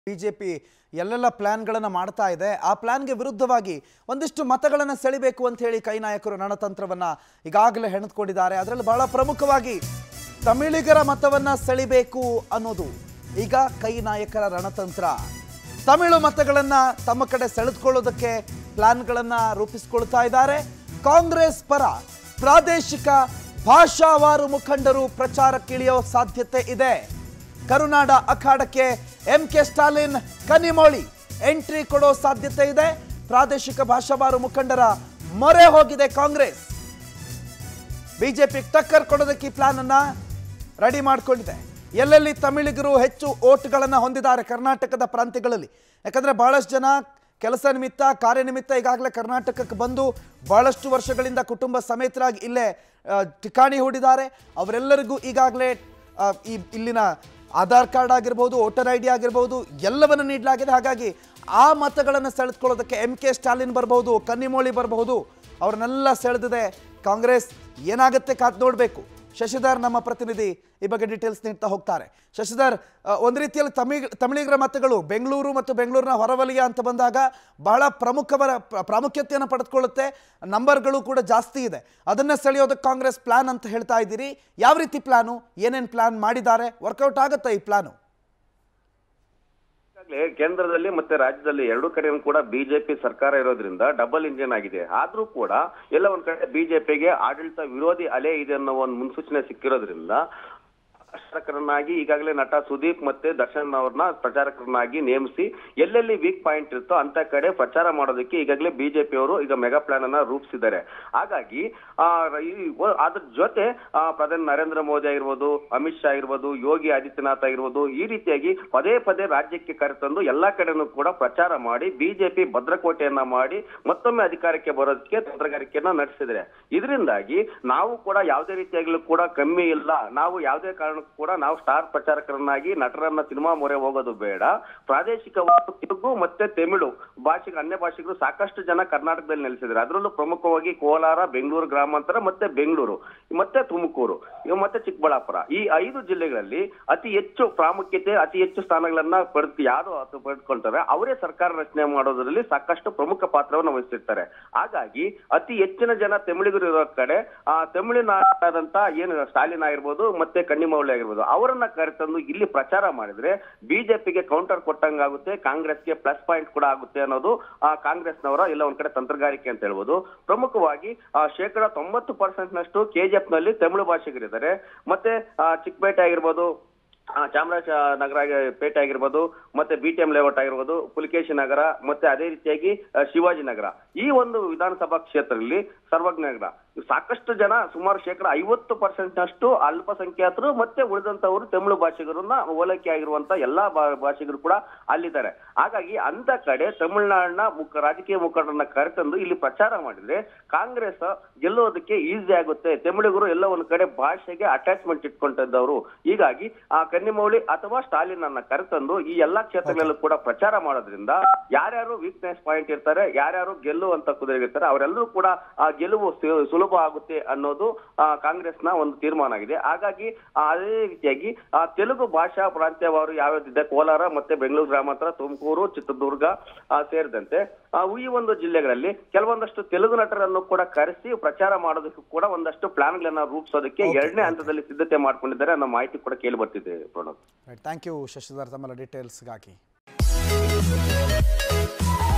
BJP ಎಲ್ಲೆಲ್ಲ ಪ್ಲಾನ್ಗಳನ್ನು ಮಾಡ್ತಾ ಇದೆ ಆ ಪ್ಲಾನ್ಗೆ ವಿರುದ್ಧವಾಗಿ ಒಂದಿಷ್ಟು ಮತಗಳನ್ನು ಸೆಳಿಬೇಕು ಅಂತ ಹೇಳಿ ಕೈ ನಾಯಕರು ರಣತಂತ್ರವನ್ನ ಈಗಾಗಲೇ ಹೆಣೆದುಕೊಂಡಿದ್ದಾರೆ ಅದರಲ್ಲಿ ಬಹಳ ಪ್ರಮುಖವಾಗಿ ತಮಿಳಿಗರ ಮತವನ್ನ ಸೆಳಿಬೇಕು ಅನ್ನೋದು ಈಗ ಕೈ ನಾಯಕರ ರಣತಂತ್ರ ತಮಿಳು ಮತಗಳನ್ನ ತಮ್ಮ ಕಡೆ ಸೆಳೆದುಕೊಳ್ಳೋದಕ್ಕೆ ಪ್ಲಾನ್ಗಳನ್ನ ರೂಪಿಸಿಕೊಳ್ತಾ ಇದ್ದಾರೆ ಕಾಂಗ್ರೆಸ್ ಪರ ಪ್ರಾದೇಶಿಕ ಭಾಷಾವಾರು ಮುಖಂಡರು ಪ್ರಚಾರಕ್ಕಿಳಿಯೋ ಸಾಧ್ಯತೆ ಇದೆ ಕರುನಾಡ ಅಖಾಡಕ್ಕೆ M K Stalin Kanimozhi entry ಕೊಡೋ ಸಾಧ್ಯತೆ ಇದೆ ಪ್ರಾದೇಶಿಕ ಭಾಷಾವಾರು ಮುಖಂಡರ ಮೊರೆ ಹೋಗಿದೆ ಕಾಂಗ್ರೆಸ್ ಬಿಜೆಪಿ ಟಕ್ಕರ್ ಕೊಡೋದಕ್ಕೆ ಈ ಪ್ಲಾನ್ ಅನ್ನ ರೆಡಿ ಮಾಡಿಕೊಂಡಿದೆ ಎಲ್ಲೆಲ್ಲಿ ತಮಿಳಿಗರು ಹೆಚ್ಚು ಓಟ್ಗಳನ್ನು ಹೊಂದಿದ್ದಾರೆ ಕರ್ನಾಟಕದ ಪ್ರಾಂತ್ಯಗಳಲ್ಲಿ ಯಾಕಂದ್ರೆ ಬಹಳಷ್ಟು ಜನ ಕೆಲಸ ನಿಮಿತ್ತ ಕಾರ್ಯನಿಮಿತ್ತ ಈಗಾಗಲೇ ಕರ್ನಾಟಕಕ್ಕೆ ಬಂದು ಬಹಳಷ್ಟು ವರ್ಷಗಳಿಂದ ಕುಟುಂಬ ಸಮೇತರಾಗಿ ಇಲ್ಲೇ ಆ, ಠಿಕಾಣಿ ಹೂಡಿದ್ದಾರೆ ಅವರೆಲ್ಲರಿಗೂ ಈಗಾಗಲೇ ಆ, ಈ ಇಲ್ಲಿನ ಆಧಾರ್ ಕಾರ್ಡ್ ಆಗಿರ್ಬೋದು ವೋಟರ್ ಐ ಡಿ ಆಗಿರ್ಬೋದು ಎಲ್ಲವನ್ನು ನೀಡಲಾಗಿದೆ ಹಾಗಾಗಿ ಆ ಮತಗಳನ್ನು ಸೆಳೆದುಕೊಳ್ಳೋದಕ್ಕೆ ಎಂ ಕೆ ಸ್ಟಾಲಿನ್ ಬರಬಹುದು ಕನ್ನಿಮೋಳಿ ಬರಬಹುದು ಅವ್ರನ್ನೆಲ್ಲ ಸೆಳೆದಿದೆ ಕಾಂಗ್ರೆಸ್ ಏನಾಗುತ್ತೆ ಕಾದ್ ನೋಡಬೇಕು ಶಶಿಧರ್ ನಮ್ಮ ಪ್ರತಿನಿಧಿ ಈ ಬಗ್ಗೆ ಡೀಟೇಲ್ಸ್ ನೀಡ್ತಾ ಹೋಗ್ತಾರೆ ಶಶಿಧರ್ ಆ, ಒಂದು ರೀತಿಯಲ್ಲಿ ತಮಿಳ್ ತಮಿಳಿಗರ ಮತಗಳು ಬೆಂಗಳೂರು ಮತ್ತು ಬೆಂಗಳೂರಿನ ಹೊರವಲಯ ಅಂತ ಬಂದಾಗ ಬಹಳ ಪ್ರಮುಖವರ ಪ್ರ- ಪ್ರಾಮುಖ್ಯತೆಯನ್ನು ಪಡೆದುಕೊಳ್ಳುತ್ತೆ ನಂಬರ್ಗಳು ಕೂಡ ಜಾಸ್ತಿ ಇದೆ ಅದನ್ನ ಸೆಳೆಯೋದಕ್ಕೆ ಕಾಂಗ್ರೆಸ್ ಪ್ಲಾನ್ ಅಂತ ಹೇಳ್ತಾ ಇದ್ದೀರಿ ಯಾವ ರೀತಿ ಪ್ಲಾನು ಏನೇನು ಪ್ಲಾನ್ ಮಾಡಿದ್ದಾರೆ ವರ್ಕೌಟ್ ಆಗುತ್ತಾ ಈ ಪ್ಲಾನು ಈಗಾಗಲೇ ಕೇಂದ್ರದಲ್ಲಿ ಮತ್ತೆ ರಾಜ್ಯದಲ್ಲಿ ಎರಡು ಕಡೆಯೂ ಕೂಡ ಬಿಜೆಪಿ ಸರ್ಕಾರ ಇರೋದ್ರಿಂದ ಡಬಲ್ ಇಂಜಿನ್ ಆಗಿದೆ ಆದ್ರೂ ಕೂಡ ಎಲ್ಲ ಒಂದ್ ಕಡೆ ಬಿಜೆಪಿಗೆ ಆಡಳಿತ ವಿರೋಧಿ ಅಲೆ ಇದೆ ಅನ್ನೋ ಒಂದು ಮುನ್ಸೂಚನೆ ಸಿಕ್ಕಿರೋದ್ರಿಂದ ಪ್ರಚಾರಕರನ್ನಾಗಿ ಈಗಾಗಲೇ ನಟ ಸುದೀಪ್ ಮತ್ತೆ ದರ್ಶನ್ ಅವ್ರನ್ನ ಪ್ರಚಾರಕರನ್ನಾಗಿ ನೇಮಿಸಿ ಎಲ್ಲೆಲ್ಲಿ ವೀಕ್ ಪಾಯಿಂಟ್ ಇರುತ್ತೋ ಅಂತ ಕಡೆ ಪ್ರಚಾರ ಮಾಡೋದಕ್ಕೆ ಈಗಾಗಲೇ ಬಿಜೆಪಿ ಅವರು ಈಗ ಮೆಗಾ ಪ್ಲಾನ್ ಅನ್ನ ರೂಪಿಸಿದ್ದಾರೆ ಹಾಗಾಗಿ ಆ, ಈ ಒ- ಅದ್ರ ಜೊತೆ ಆ, ಪ್ರಧಾನಿ ನರೇಂದ್ರ ಮೋದಿ ಆಗಿರ್ಬೋದು ಅಮಿತ್ ಶಾ ಆಗಿರ್ಬೋದು ಯೋಗಿ ಆದಿತ್ಯನಾಥ್ ಆಗಿರ್ಬೋದು ಈ ರೀತಿಯಾಗಿ ಪದೇ ಪದೇ ರಾಜ್ಯಕ್ಕೆ ಕರೆತಂದು ಎಲ್ಲಾ ಕಡೆನೂ ಕೂಡ ಪ್ರಚಾರ ಮಾಡಿ ಬಿಜೆಪಿ ಭದ್ರಕೋಟೆಯನ್ನ ಮಾಡಿ ಮತ್ತೊಮ್ಮೆ ಅಧಿಕಾರಕ್ಕೆ ಬರೋದಕ್ಕೆ ತಂತ್ರಗಾರಿಕೆಯನ್ನ ನಡೆಸಿದರೆ ಇದರಿಂದಾಗಿ ನಾವು ಕೂಡ ಯಾವುದೇ ರೀತಿಯಾಗಲೂ ಕೂಡ ಕಮ್ಮಿ ಇಲ್ಲ ನಾವು ಯಾವುದೇ ಕಾರಣಕ್ಕೂ ಕೂಡ ನಾವು ಸ್ಟಾರ್ ಪ್ರಚಾರಕರನ್ನಾಗಿ ನಟರನ್ನ ಸಿನಿಮಾ ಮೊರೆ ಹೋಗೋದು ಬೇಡ ಪ್ರಾದೇಶಿಕ ತೆಲುಗು ಮತ್ತೆ ತಮಿಳು ಭಾಷೆಗೆ ಅನ್ಯ ಭಾಷಿಕರು ಸಾಕಷ್ಟು ಜನ ಕರ್ನಾಟಕದಲ್ಲಿ ನೆಲೆಸಿದ್ದಾರೆ ಅದರಲ್ಲೂ ಪ್ರಮುಖವಾಗಿ ಕೋಲಾರ ಬೆಂಗಳೂರು ಗ್ರಾಮಾಂತರ ಮತ್ತೆ ಬೆಂಗಳೂರು ಮತ್ತೆ ತುಮಕೂರು ಇವು ಮತ್ತೆ ಚಿಕ್ಕಬಳ್ಳಾಪುರ ಈ ಐದು ಜಿಲ್ಲೆಗಳಲ್ಲಿ ಅತಿ ಹೆಚ್ಚು ಪ್ರಾಮುಖ್ಯತೆ ಅತಿ ಹೆಚ್ಚು ಸ್ಥಾನಗಳನ್ನ ಪಡೆದು ಯಾರು ಅದು ಪಡೆದುಕೊಳ್ತಾರೆ ಅವರೇ ಸರ್ಕಾರ ರಚನೆ ಮಾಡೋದ್ರಲ್ಲಿ ಸಾಕಷ್ಟು ಪ್ರಮುಖ ಪಾತ್ರವನ್ನು ವಹಿಸಿರ್ತಾರೆ ಹಾಗಾಗಿ ಅತಿ ಹೆಚ್ಚಿನ ಜನ ತಮಿಳಿಗರು ಇರೋ ಕಡೆ ಆ ತಮಿಳಿನಾದಂತ ಏನು ಸ್ಟಾಲಿನ್ ಆಗಿರ್ಬೋದು ಮತ್ತೆ ಕನ್ನಿಮೌಳಿ ಆಗಿರ್ಬೋದು ಅವರನ್ನ ಕರೆತಂದು ಇಲ್ಲಿ ಪ್ರಚಾರ ಮಾಡಿದ್ರೆ ಬಿಜೆಪಿಗೆ ಕೌಂಟರ್ ಕೊಟ್ಟಂಗಾಗುತ್ತೆ ಕಾಂಗ್ರೆಸ್ಗೆ ಪ್ಲಸ್ ಪಾಯಿಂಟ್ ಕೂಡ ಆಗುತ್ತೆ ಅನ್ನೋದು ಆ ಕಾಂಗ್ರೆಸ್ನವರ ಎಲ್ಲ ಒಂದ್ ಕಡೆ ತಂತ್ರಗಾರಿಕೆ ಅಂತ ಹೇಳ್ಬೋದು ಪ್ರಮುಖವಾಗಿ ಆ, ಶೇಕಡ ತೊಂಬತ್ತು ಪರ್ಸೆಂಟ್ ನಷ್ಟು ಕೆಜಿಎಫ್ ನಲ್ಲಿ ತಮಿಳು ಭಾಷಿಗರಿದ್ದಾರೆ ಮತ್ತೆ ಆ, ಚಿಕ್ಕಪೇಟೆ ಆಗಿರ್ಬೋದು ಆ, ಚಾಮರಾಜನಗರ ಆಗಿ- ಪೇಟೆ ಆಗಿರ್ಬೋದು ಮತ್ತೆ ಬಿ ಟಿ ಎಂ ಲೇಔಟ್ ಆಗಿರ್ಬೋದು ಪುಲಿಕೇಶಿ ನಗರ ಮತ್ತೆ ಅದೇ ರೀತಿಯಾಗಿ ಆ, ಶಿವಾಜಿ ನಗರ ಈ ಒಂದು ವಿಧಾನಸಭಾ ಕ್ಷೇತ್ರದಲ್ಲಿ ಸರ್ವಜ್ಞ ನಗರ ಸಾಕಷ್ಟು ಜನ ಸುಮಾರು ಶೇಕಡ ಐವತ್ತು ಪರ್ಸೆಂಟ್ ನಷ್ಟು ಅಲ್ಪಸಂಖ್ಯಾತರು ಮತ್ತೆ ಉಳಿದಂತವರು ತಮಿಳು ಭಾಷಿಗರನ್ನ ಓಲೈಕೆ ಆಗಿರುವಂತ ಎಲ್ಲಾ ಭಾ- ಭಾಷಿಗರು ಕೂಡ ಅಲ್ಲಿದ್ದಾರೆ ಹಾಗಾಗಿ ಅಂತ ಕಡೆ ತಮಿಳುನಾಡಿನ ಮುಖ ರಾಜಕೀಯ ಮುಖಂಡರನ್ನ ಕರೆತಂದು ಇಲ್ಲಿ ಪ್ರಚಾರ ಮಾಡಿದ್ರೆ ಕಾಂಗ್ರೆಸ್ ಗೆಲ್ಲೋದಕ್ಕೆ ಈಸಿ ಆಗುತ್ತೆ ತಮಿಳಿಗರು ಎಲ್ಲ ಒಂದ್ ಕಡೆ ಭಾಷೆಗೆ ಅಟ್ಯಾಚ್ಮೆಂಟ್ ಇಟ್ಕೊಂಡಿದ್ದವರು ಹೀಗಾಗಿ ಆ ಕನ್ನಿಮೌಳಿ ಅಥವಾ ಸ್ಟಾಲಿನ್ ಅನ್ನ ಕರೆತಂದು ಈ ಎಲ್ಲಾ ಕ್ಷೇತ್ರಗಳಲ್ಲೂ ಕೂಡ ಪ್ರಚಾರ ಮಾಡೋದ್ರಿಂದ ಯಾರ್ಯಾರು ವೀಕ್ನೆಸ್ ಪಾಯಿಂಟ್ ಇರ್ತಾರೆ ಯಾರ್ಯಾರು ಗೆಲ್ಲುವಂತ ಕುದುರೆಗಿರ್ತಾರೆ ಅವರೆಲ್ಲರೂ ಕೂಡ ಆ ಗೆಲುವು ಸು- ಸುಲಭ ಆಗುತ್ತೆ ಅನ್ನೋದು ಆ, ಕಾಂಗ್ರೆಸ್ನ ಒಂದು ತೀರ್ಮಾನ ಆಗಿದೆ ಹಾಗಾಗಿ ಆ, ಅದೇ ರೀತಿಯಾಗಿ ಆ, ತೆಲುಗು ಭಾಷಾ ಪ್ರಾಂತ್ಯವಾರು ಯಾವ್ಯಾವ್ದಿದೆ ಕೋಲಾರ ಮತ್ತೆ ಬೆಂಗಳೂರು ಗ್ರಾಮಾಂತರ ತುಮಕೂರು ಚಿತ್ರದುರ್ಗ ಆ, ಸೇರಿದಂತೆ ಆ, ಈ ಒಂದು ಜಿಲ್ಲೆಗಳಲ್ಲಿ ಕೆಲವೊಂದಷ್ಟು ತೆಲುಗು ನಟರನ್ನು ಕೂಡ ಕರೆಸಿ ಪ್ರಚಾರ ಮಾಡೋದಕ್ಕೂ ಕೂಡ ಒಂದಷ್ಟು ಪ್ಲಾನ್ಗಳನ್ನ ರೂಪಿಸೋದಕ್ಕೆ ಎರಡನೇ ಹಂತದಲ್ಲಿ ಸಿದ್ಧತೆ ಮಾಡ್ಕೊಂಡಿದ್ದಾರೆ ಅನ್ನೋ ಮಾಹಿತಿ ಕೂಡ ಕೇಳಿ ಬರ್ತಿದೆ ಪ್ರಣವ್ ಥ್ಯಾಂಕ್ ಯು ಶಶಿಧರ್ ತಮ್ಮೆಲ್ಲ ಡೀಟೇಲ್ಸ್ಗಾಗಿ